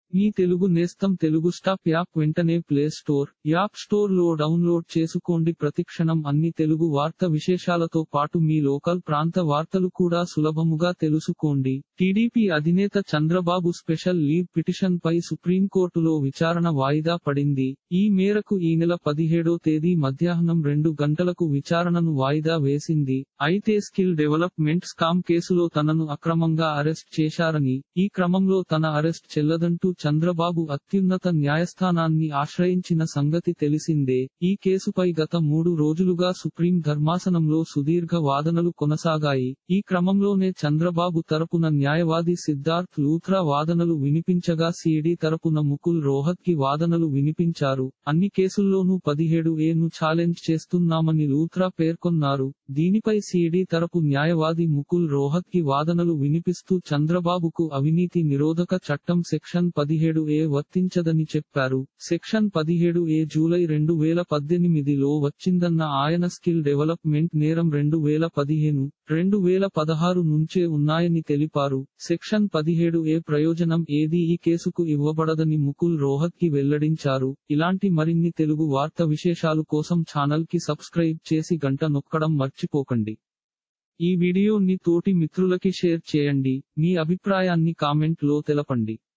మీ తెలుగు నేస్తం Telugu stop app వెంటనే play store app store లో డౌన్లోడ్ చేసుకోండి ప్రతిక్షణం అన్ని తెలుగు వార్త విశేషాలతో పాటు మీ లోకల్ ప్రాంత వార్తలు కూడా సులభముగా తెలుసుకోండి టీడీపీ అధినేత చంద్రబాబు స్పెషల్ లీవ్ పిటిషన్ పై సుప్రీంకోర్టులో విచారణ వాయిదా పడింది ఈ మేరకు ఈ నెల పదిహేడో తేదీ మధ్యాహ్నం రెండు గంటలకు విచారణను వాయిదా వేసింది అయితే స్కిల్ డెవలప్మెంట్ స్కామ్ కేసులో తనను అక్రమంగా అరెస్ట్ చేశారని ఈ క్రమంలో తన అరెస్ట్ చెల్లదంటూ చంద్రబాబు అత్యున్నత న్యాయస్థానాన్ని ఆశ్రయించిన సంగతి తెలిసిందే ఈ కేసుపై గత మూడు రోజులుగా సుప్రీం ధర్మాసనంలో సుదీర్ఘ వాదనలు కొనసాగాయి ఈ క్రమంలోనే చంద్రబాబు తరపున న్యాయవాది సిద్ధార్థ్ లూథ్రా వాదనలు వినిపించగా సిఐడి తరపున ముకుల్ రోహత్ కి వాదనలు వినిపించారు అన్ని కేసుల్లోనూ పదిహేడు ఏ ను ఛాలెంజ్ చేస్తున్నామని లూథ్రా పేర్కొన్నారు దీనిపై సిఐడి తరపు న్యాయవాది ముకుల్ రోహత్ కి వాదనలు వినిపిస్తూ చంద్రబాబుకు అవినీతి నిరోధక చట్టం సెక్షన్ పదిహేడు ఏ వర్తించదని చెప్పారు సెక్షన్ పదిహేడు ఏ జూలై రెండు వేల పద్దెనిమిదిలో వచ్చిందన్న ఆయన స్కిల్ డెవలప్మెంట్ నేరం రెండు వేల పదిహేను రెండు వేల పదహారు నుంచే ఉన్నాయని తెలిపారు సెక్షన్ పదిహేడు ఏ ప్రయోజనం ఏది ఈ కేసుకు ఇవ్వబడదని ముకుల్ రోహత్ కి వెల్లడించారు ఇలాంటి మరిన్ని తెలుగు వార్త విశేషాలు కోసం ఛానల్ కి సబ్స్క్రైబ్ చేసి గంట నొక్కడం మర్చిపోకండి ఈ వీడియోని తోటి మిత్రులకి షేర్ చేయండి మీ అభిప్రాయాన్ని కామెంట్ లో తెలపండి